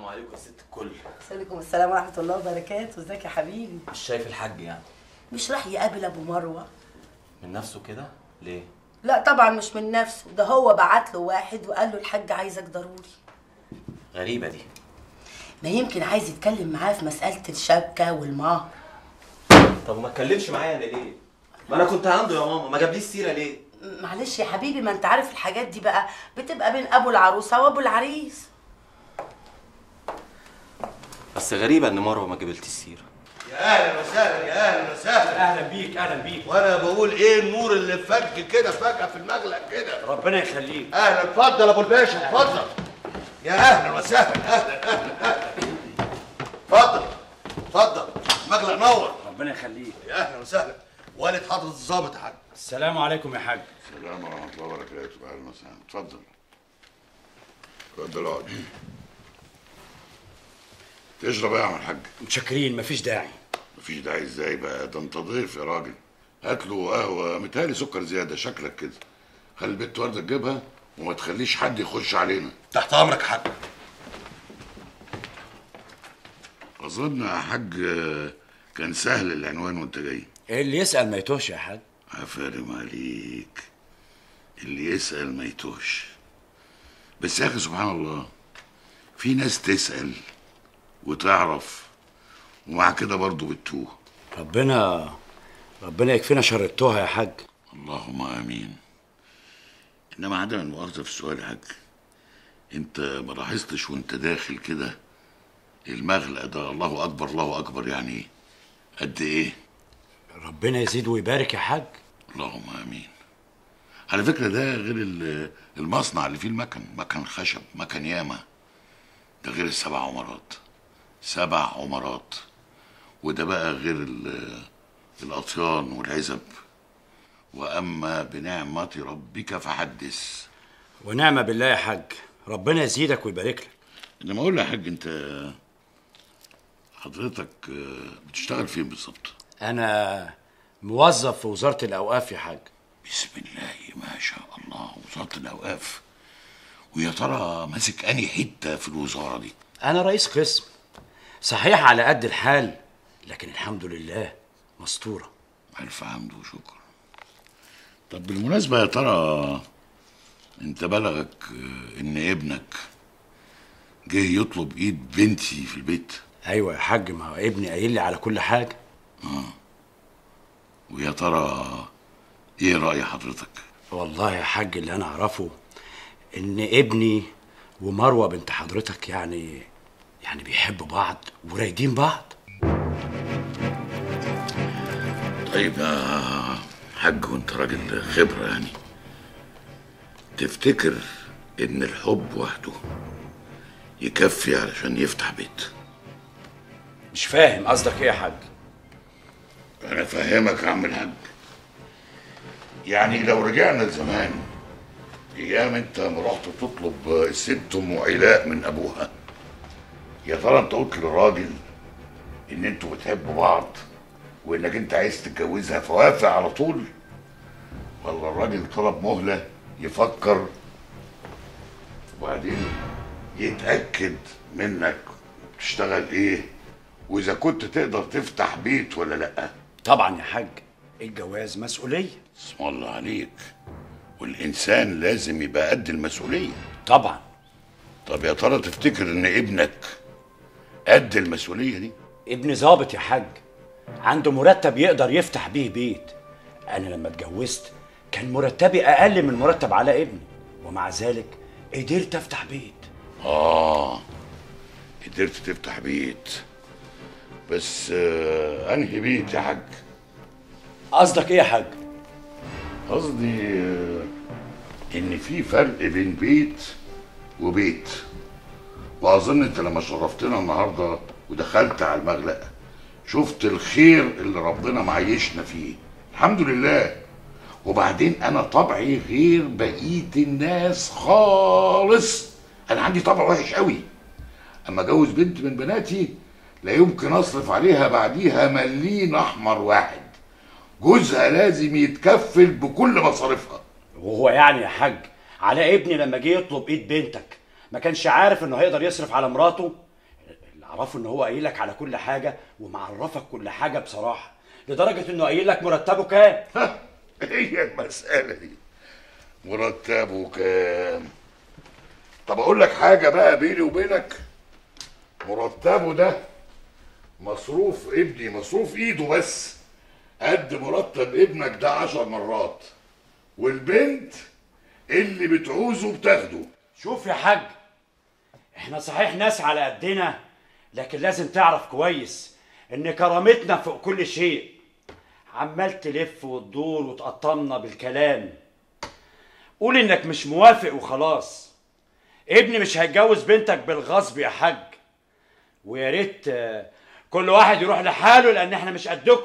السلام عليكم يا ست الكل عليكم السلام ورحمة الله وبركاته ازيك يا حبيبي مش شايف الحاج يعني مش راح يقابل ابو مروة من نفسه كده ليه لا طبعا مش من نفسه ده هو بعت له واحد وقال له الحاج عايزك ضروري غريبه دي ما يمكن عايز يتكلم معاه في مسألة الشبكة والمهر طب وما اتكلمش معايا أنا ليه ما انا كنت عنده يا ماما ما جابليش سيره ليه معلش يا حبيبي ما انت عارف الحاجات دي بقى بتبقى بين ابو العروسة وابو العريس بس غريبه ان مروه ما جابلتش سيره يا اهلا وسهلا يا اهلا وسهلا اهلا بيك اهلا بيك وانا بقول ايه النور اللي فك كده فجاه في المغلق كده ربنا يخليك اهلا اتفضل يا ابو الباشا اتفضل يا اهلا وسهلا اهلا اهلا اهلا اتفضل اتفضل المغلق نور ربنا يخليك يا اهلا وسهلا والد حضرة الظابط يا حاج السلام عليكم يا حاج السلام ورحمة الله وبركاته أهلا وسهلا اتفضل اتفضل اقعد تشرب ايه يا عم الحاج؟ متشكرين مفيش داعي مفيش داعي ازاي بقى ده انت ضيف يا راجل هات له قهوة متهيألي سكر زيادة شكلك كده خلي البت وردة تجيبها وما تخليش حد يخش علينا تحت امرك يا حاج أظن يا حاج آه، كان سهل العنوان وأنت جاي اللي يسأل ما يتوهش يا حاج عفارم عليك اللي يسأل ما يتوهش بس يا أخي سبحان الله في ناس تسأل وتعرف ومع كده برضه بتتوه ربنا ربنا يكفينا شر التوه يا حاج اللهم امين انما عدم المؤاخذه في السؤال يا حاج انت ما لاحظتش وانت داخل كده المغلق ده الله اكبر الله اكبر يعني قد ايه ربنا يزيد ويبارك يا حاج اللهم امين على فكره ده غير ال- المصنع اللي فيه المكن مكن خشب مكن ياما ده غير السبع عمارات سبع عمارات وده بقى غير ال- الاطيان والعزب واما بنعمه ربك فحدث ونعمة بالله يا حاج ربنا يزيدك ويبارك لك انما اقول يا حاج انت حضرتك آه، بتشتغل فين بالظبط انا موظف في وزارة الاوقاف يا حاج بسم الله ما شاء الله وزاره الاوقاف ويا ترى ماسك انهي حته في الوزاره دي انا رئيس قسم صحيح على قد الحال لكن الحمد لله مستورة الف حمد وشكر طب بالمناسبه يا ترى انت بلغك آه، ان ابنك جه يطلب ايد بنتي في البيت ايوه يا حاج ما هو ابني قايل لي على كل حاجة ويا ترى ايه راي حضرتك والله يا حاج اللي انا اعرفه ان ابني ومروه بنت حضرتك يعني يعني بيحبوا بعض ورايدين بعض طيب يا حاج وانت راجل خبرة يعني تفتكر ان الحب وحده يكفي علشان يفتح بيت مش فاهم قصدك ايه يا حاج انا فاهمك يا عم الحاج يعني لو رجعنا لزمان ايام انت ما رحت تطلب الست ام علاء من ابوها يا ترى انت قلت للراجل ان انتوا بتحبوا بعض وانك انت عايز تتجوزها فوافق على طول ولا الراجل طلب مهله يفكر وبعدين يتاكد منك بتشتغل ايه واذا كنت تقدر تفتح بيت ولا لا طبعا يا حاج الجواز مسؤوليه اسم الله عليك والإنسان لازم يبقى قد المسؤولية طبعا طب يا ترى تفتكر إن ابنك قد المسؤولية دي ابني ظابط يا حاج عنده مرتب يقدر يفتح بيه بيت انا لما اتجوزت كان مرتبي اقل من مرتب على ابني ومع ذلك قدرت افتح بيت آه قدرت تفتح بيت بس آه أنهي بيت يا حاج قصدك ايه يا حاج قصدي آه إن في فرق بين بيت وبيت وأظن أنت لما شرفتنا النهاردة ودخلت على المغلق شفت الخير اللي ربنا معيشنا فيه الحمد لله وبعدين انا طبعي غير بقيه الناس خالص انا عندي طبع وحش قوي اما اجوز بنت من بناتي لا يمكن اصرف عليها بعديها مليم احمر واحد جوزها لازم يتكفل بكل مصاريفها وهو يعني يا حاج على ابني لما جه يطلب ايد بنتك ما كانش عارف انه هيقدر يصرف على مراته اعرفه ان هو قايل لك على كل حاجه ومعرفك كل حاجه بصراحه لدرجه انه قايل لك مرتبه كام ها هي المسألة دي مرتبه كام طب اقول لك حاجة بقى بيني وبينك مرتبه ده مصروف ابني مصروف ايده بس قد مرتب ابنك ده عشر مرات والبنت اللي بتعوزه بتاخده شوف يا حاج احنا صحيح ناس على قدنا لكن لازم تعرف كويس ان كرامتنا فوق كل شيء عمال تلف وتدور وتقطمنا بالكلام قول انك مش موافق وخلاص ابني مش هيتجوز بنتك بالغصب يا حاج ويا ريت آه، كل واحد يروح لحاله لان احنا مش قدكم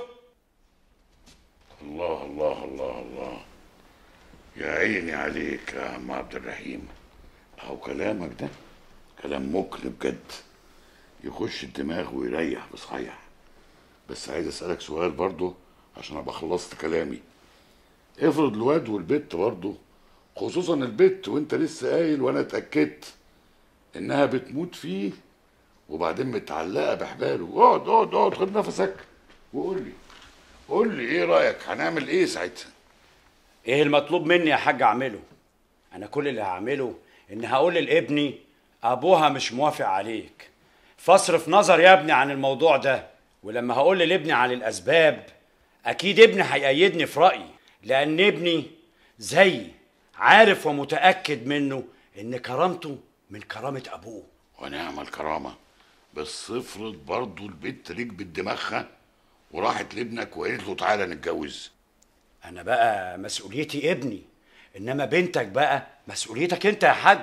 الله الله الله الله يا عيني عليك يا عم عبد الرحيم اهو كلامك ده كلام مقنع بجد يخش الدماغ ويريح بصحيح بس عايز اسالك سؤال برضه عشان ابقى خلصت كلامي افرض الواد والبت برضه خصوصا البت وانت لسه قايل وانا اتاكدت انها بتموت فيه وبعدين متعلقه بحباله اقعد اقعد اقعد خد نفسك وقول لي قول لي ايه رايك هنعمل ايه ساعتها ايه المطلوب مني يا حاج اعمله انا كل اللي هعمله ان هقول لابني ابوها مش موافق عليك فاصرف نظر يا ابني عن الموضوع ده ولما هقول لابني عن الاسباب اكيد ابني هيأيدني في رايي لان ابني زي عارف ومتاكد منه ان كرامته من كرامه ابوه ونعم الكرامه بس افرض برضه البت ركبت دماغها وراحت لابنك وقالت له تعالى نتجوز انا بقى مسؤوليتي ابني انما بنتك بقى مسؤوليتك انت يا حاج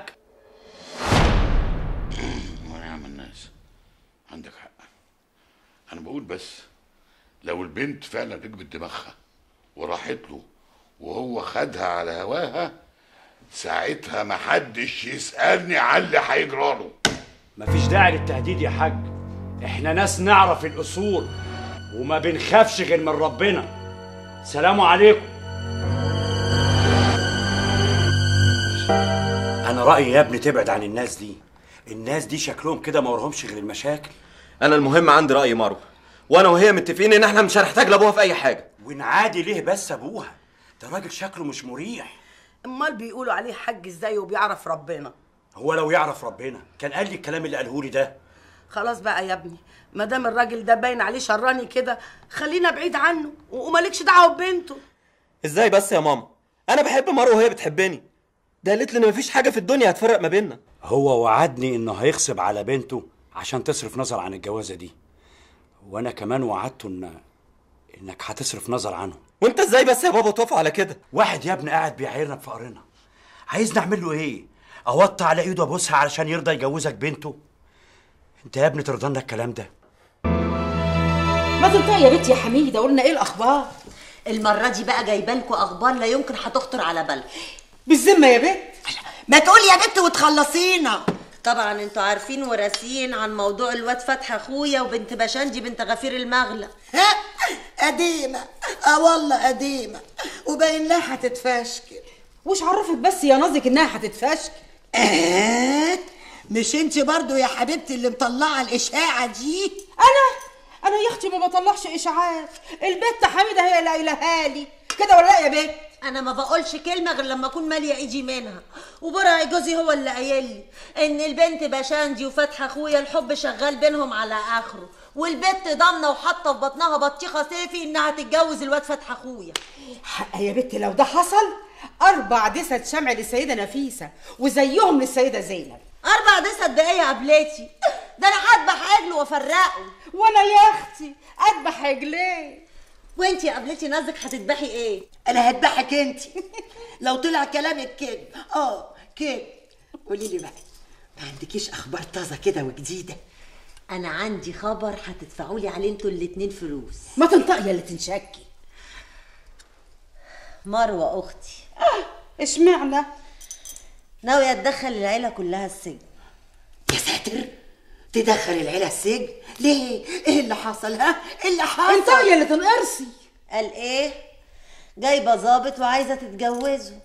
ونعم الناس عندك حق انا بقول بس لو البنت فعلا ركبت دماغها وراحت له وهو خدها على هواها ساعتها محدش يسألني على اللي هيجراله مفيش داعي للتهديد يا حاج احنا ناس نعرف الاصول وما بنخافش غير من ربنا سلام عليكم انا رايي يا ابني تبعد عن الناس دي الناس دي شكلهم كده ما ورهمش غير المشاكل انا المهم عندي راي مروه وانا وهي متفقين ان احنا مش هنحتاج لابوها في اي حاجه ونعادي ليه بس ابوها ده راجل شكله مش مريح امال بيقولوا عليه حج ازاي وبيعرف ربنا هو لو يعرف ربنا كان قال لي الكلام اللي قاله لي ده خلاص بقى يا ابني ما دام الراجل ده باين عليه شراني كده خلينا بعيد عنه و- ومالكش دعوه ببنته ازاي بس يا ماما انا بحب مروه وهي بتحبني ده قالت لي ان مفيش حاجه في الدنيا هتفرق ما بيننا هو وعدني انه هيغصب على بنته عشان تصرف نظر عن الجوازه دي وانا كمان وعدته ان انك هتصرف نظر عنه وانت ازاي بس يا بابا توافق على كده واحد يا ابني قاعد بيعايرنا بفقرنا عايز نعمل له ايه اوطي على ايده ابوسها علشان يرضى يجوزك بنته انت يا ابني ترضى الكلام ده ما تنطقي يا بنتي يا حميده قلنا ايه الاخبار المرة دي بقى جايبه لكم أخبار لا يمكن هتخطر على بالكم بالذمه يا بنت ما تقولي يا بنت وتخلصينا طبعا انتوا عارفين وراسين عن موضوع الواد فتحي اخويا وبنت بشندي بنت غفير المغلى ها قديمة اه والله قديمة وباين لها هتتفشكل وش عرفك بس يا نازك انها هتتفشكل آه مش انت برضو يا حبيبتي اللي مطلعة الإشاعة دي انا انا يا اختي ما بطلعش اشاعات البت حميده هي اللي قايلها لي كده ولا لا يا بنت انا ما بقولش كلمه غير لما اكون ماليه ايدي منها وبرع جوزي هو اللي قايل لي ان البنت بشندي وفتحي اخويا الحب شغال بينهم على اخره والبت ضامنه وحاطه في بطنها بطيخه سيفي انها تتجوز الواد فتحي اخويا حق يا بنتي لو ده حصل اربع دسة شمع للسيده نفيسه وزيهم للسيده زينب اربع دسة قد ايه يا قبلتي ده انا هذبح عجل وافرقه وانا يا اختي اذبح عجلين وانتي يا قبلتي نازك هتذبحي ايه أنا هذبحك انت لو طلع كلامك كده اه كده قولي لي بقى ما عندكيش أخبار طازة كده وجديدة انا عندي خبر هتدفعوا لي عليه انتوا الاتنين فلوس ما تنطقي يا اللي تنشكي مروه اختي اشمعنى ناويه تدخل العيله كلها السجن يا ساتر تدخل العيلة السجن ليه ايه اللي حصل ها ايه اللي حصل انطقي يا اللي تنقرصي قال ايه جايبه ظابط وعايزه تتجوزه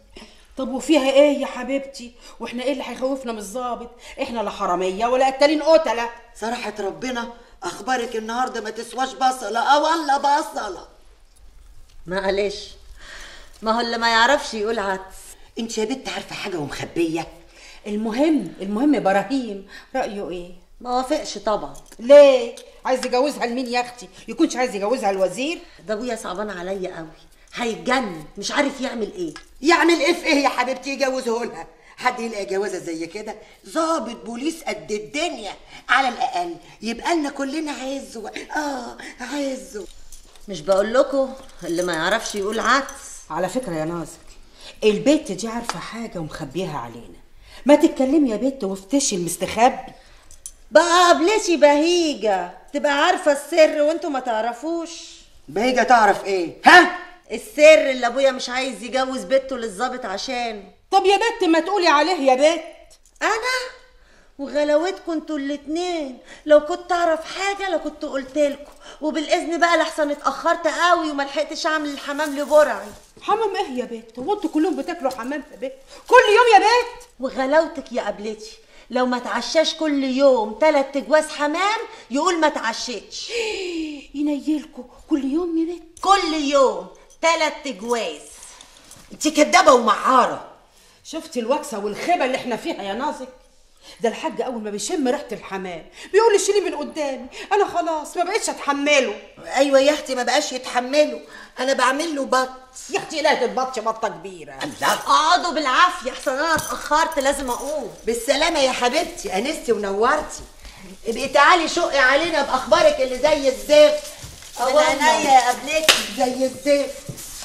طب وفيها ايه يا حبيبتي واحنا ايه اللي هيخوفنا من الظابط احنا لا حراميه ولا قتالين قتله صراحة ربنا اخبارك النهارده ما تسواش بصلة اه والله بصلة معلش ما هو اللي ما يعرفش يقول عدس انت يا بنت عارفة حاجة ومخبية المهم المهم ابراهيم رايه ايه ما وافقش طبعا ليه عايز يجوزها لمين يا اختي يكونش عايز يجوزها الوزير ده ابويا صعبان عليا قوي هيتجنن مش عارف يعمل ايه يعمل ايه في ايه يا حبيبتي يجوزه لها حد يلاقي جوازه زي كده ظابط بوليس قد الدنيا على الاقل يبقى لنا كلنا عزه اه عزه مش بقول لكم اللي ما يعرفش يقول عدس على فكره يا نازك البت دي عارفه حاجه ومخبيها علينا ما تتكلمي يا بت وافتشي المستخبي بقى قبلتي بهيجة تبقى عارفة السر وانتوا ما تعرفوش بهيجة تعرف ايه ها السر اللي ابويا مش عايز يجوز بنته للظابط عشان طب يا بت ما تقولي عليه يا بت انا وغلاوتكم انتوا الاتنين لو كنت اعرف حاجه لو كنت قلت لكم وبالاذن بقى لحسن اتاخرت قوي وما لحقتش اعمل الحمام لبرعي حمام ايه يا بت هو انتوا كلهم بتاكلوا حمام يا بت كل يوم يا بت وغلاوتك يا قبلتي لو ما تعشاش كل يوم تلات تجواز حمام يقول ما تعشتش ينيلكوا كل يوم يا بت كل يوم تلات تجواز انت كدابه ومعاره شفتي الوكسه والخيبه اللي احنا فيها يا نازك ده الحاج اول ما بيشم ريحه الحمام بيقول لي شيلي من قدامي انا خلاص ما بقتش اتحمله ايوه يا اختي ما بقاش يتحمله انا بعمل له بط يا اختي لا تتبطش بطه كبيره الله اقعدوا بالعافيه احسن انا اتاخرت لازم اقوم بالسلامه يا حبيبتي انستي ونورتي ابقي تعالي شقي علينا باخبارك اللي زي الزفت من والله. عينيا يا قبلتي زي الزفت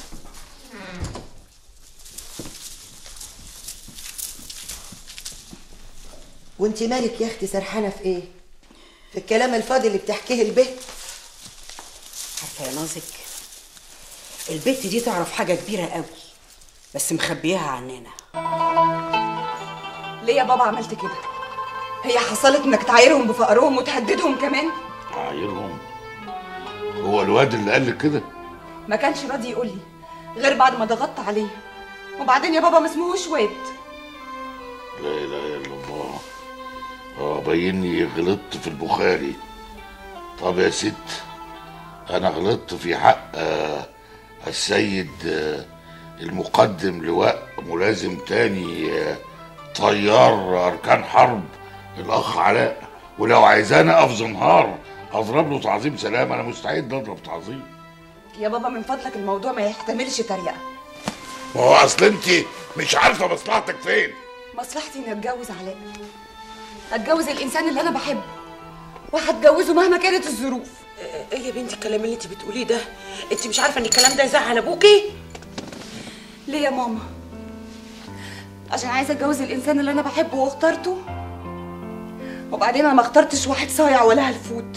وانت مالك يا اختي سرحانه في ايه في الكلام الفاضي اللي بتحكيه البيت عارفه يا نازك البت دي تعرف حاجه كبيره قوي بس مخبياها عننا ليه يا بابا عملت كده هي حصلت انك تعايرهم بفقرهم وتهددهم كمان عايرهم هو الواد اللي قال لك كده ما كانش راضي يقول لي غير بعد ما ضغطت عليه وبعدين يا بابا ما اسمهوش واد لا اله الا الله اه بايني غلطت في البخاري طب يا ست انا غلطت في حق آه، السيد آه، المقدم لواء ملازم تاني آه، طيار اركان حرب الاخ علاء ولو عايزاني اقف زنهار اضرب له تعظيم سلام انا مستعد اضرب تعظيم يا بابا من فضلك الموضوع ما يحتملش تريقه ما هو اصل انت مش عارفه مصلحتك فين مصلحتي اني اتجوز علاء اتجوز الانسان اللي انا بحبه وهتجوزه مهما كانت الظروف ايه يا بنتي الكلام اللي انت بتقوليه ده انت مش عارفه ان الكلام ده يزعل ابوكي ليه يا ماما عشان عايزه اتجوز الانسان اللي انا بحبه واخترته وبعدين انا ما اخترتش واحد صايع ولا هلفوت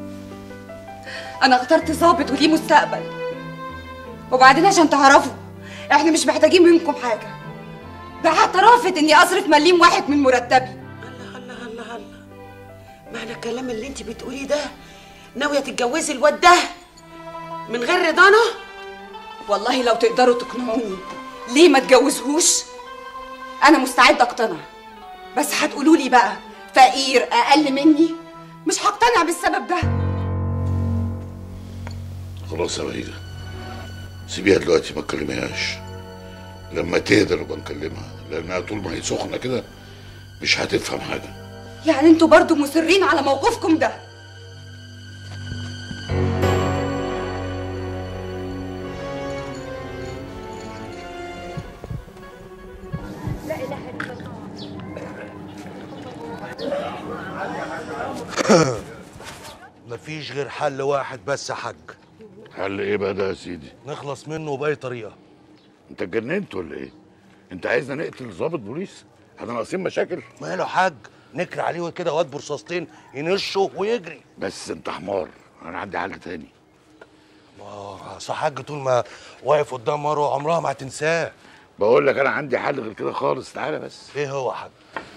انا اخترت ظابط وليه مستقبل وبعدين عشان تعرفوا احنا مش محتاجين منكم حاجه ده حتى رافض اني اصرف مليم واحد من مرتبي الله الله الله الله معنى الكلام اللي انت بتقوليه ده ناويه تتجوزي الواد ده من غير رضانا والله لو تقدروا تقنعوني ليه ما اتجوزهوش انا مستعده اقتنع بس هتقولوا لي بقى فقير اقل مني مش هقتنع بالسبب ده خلاص يا بعيدة سيبيها دلوقتي ما تكلميهاش لما تهدى نبقى نكلمها لانها طول ما هي سخنه كده مش هتفهم حاجه يعني انتوا برضو مصرين على موقفكم ده مفيش غير حل واحد بس يا حاج حل ايه بقى ده يا سيدي نخلص منه باي طريقه انت اتجننت ولا ايه انت عايزنا نقتل ضابط بوليس احنا ناقصين مشاكل ماله حاج نكر عليه كده واد برصاصتين ينشه ويجري بس انت حمار انا عندي حل تاني اه صح حاج طول ما واقف قدام مروه عمرها ما هتنساه بقول لك انا عندي حل غير كده خالص تعالى بس ايه هو يا حاج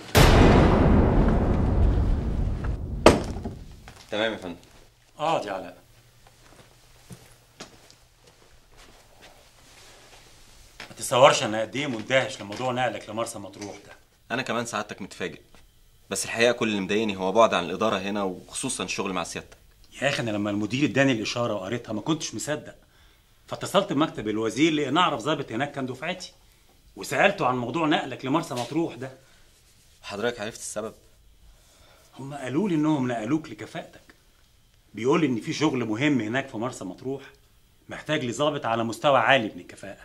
تمام يا فندم اقعد يا علاء ما تصورش انا قد ايه مندهش لموضوع نقلك لمرسى مطروح ده انا كمان سعادتك متفاجئ بس الحقيقه كل اللي مضايقني هو بعد عن الاداره هنا وخصوصا الشغل مع سيادتك يا اخي انا لما المدير اداني الاشاره وقريتها ما كنتش مصدق فاتصلت بمكتب الوزير لان اعرف ضابط هناك كان دفعتي وسالته عن موضوع نقلك لمرسى مطروح ده حضرتك عرفت السبب هم قالوا لي انهم نقلوك لكفاءتك بيقول ان في شغل مهم هناك في مرسى مطروح محتاج لظابط على مستوى عالي من الكفاءه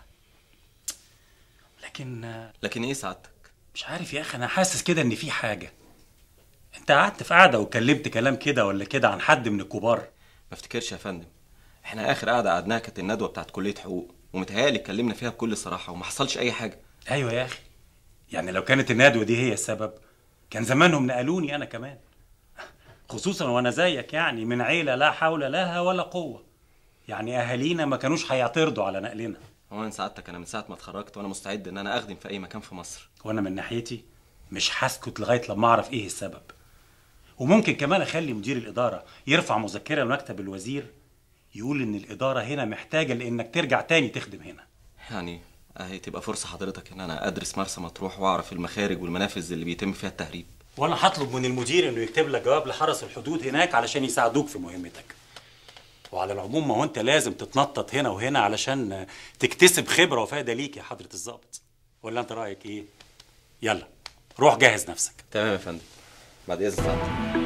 لكن لكن ايه سعادتك مش عارف يا اخي انا حاسس كده ان في حاجه انت قعدت في قعده وكلمت كلام كده ولا كده عن حد من الكبار ما افتكرش يا فندم احنا اخر قعده قعدناها كانت الندوه بتاعت كليه حقوق ومتهيألي اتكلمنا فيها بكل صراحه وما حصلش اي حاجه ايوه يا اخي يعني لو كانت الندوه دي هي السبب كان زمانهم نقلوني انا كمان خصوصا وانا زيك يعني من عيله لا حول لها ولا قوه يعني اهالينا ما كانوش هيعترضوا على نقلنا هو انا سعادتك انا من ساعه ما اتخرجت وانا مستعد ان انا اخدم في اي مكان في مصر وانا من ناحيتي مش هسكت لغايه لما اعرف ايه السبب وممكن كمان اخلي مدير الاداره يرفع مذكره لمكتب الوزير يقول ان الاداره هنا محتاجه لانك ترجع تاني تخدم هنا يعني اهي تبقى فرصه حضرتك ان انا ادرس مرسى مطروح واعرف المخارج والمنافذ اللي بيتم فيها التهريب وانا هطلب من المدير انه يكتب لك جواب لحرس الحدود هناك علشان يساعدوك في مهمتك وعلى العموم ما هو انت لازم تتنطط هنا وهنا علشان تكتسب خبره وفايده ليك يا حضره الضابط ولا انت رايك ايه يلا روح جهز نفسك تمام يا فندم بعد اذن سعادتك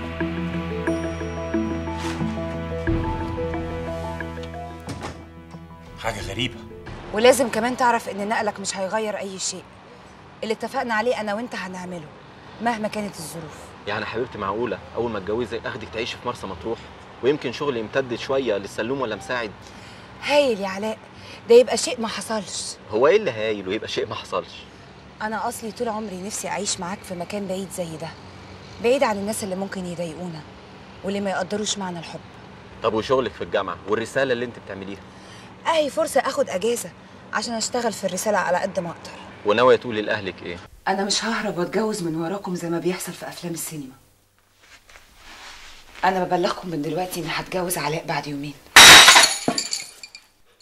حاجه غريبه ولازم كمان تعرف ان نقلك مش هيغير اي شيء اللي اتفقنا عليه انا وانت هنعمله مهما كانت الظروف يعني حبيبتي معقولة أول ما اتجوزي أخدك تعيشي في مرسى مطروح ويمكن شغلي يمتد شوية للسلوم ولا مساعد هايل يا علاء ده يبقى شيء ما حصلش هو إيه اللي هايل ويبقى شيء ما حصلش انا اصلي طول عمري نفسي اعيش معاك في مكان بعيد زي ده بعيد عن الناس اللي ممكن يضايقونا واللي ما يقدروش معنى الحب طب وشغلك في الجامعة والرسالة اللي أنت بتعمليها اهي فرصه اخد اجازه عشان اشتغل في الرساله على قد ما اقدر وناوية تقولي لأهلك إيه انا مش ههرب واتجوز من وراكم زي ما بيحصل في افلام السينما انا ببلغكم من دلوقتي اني هتجوز علاء بعد يومين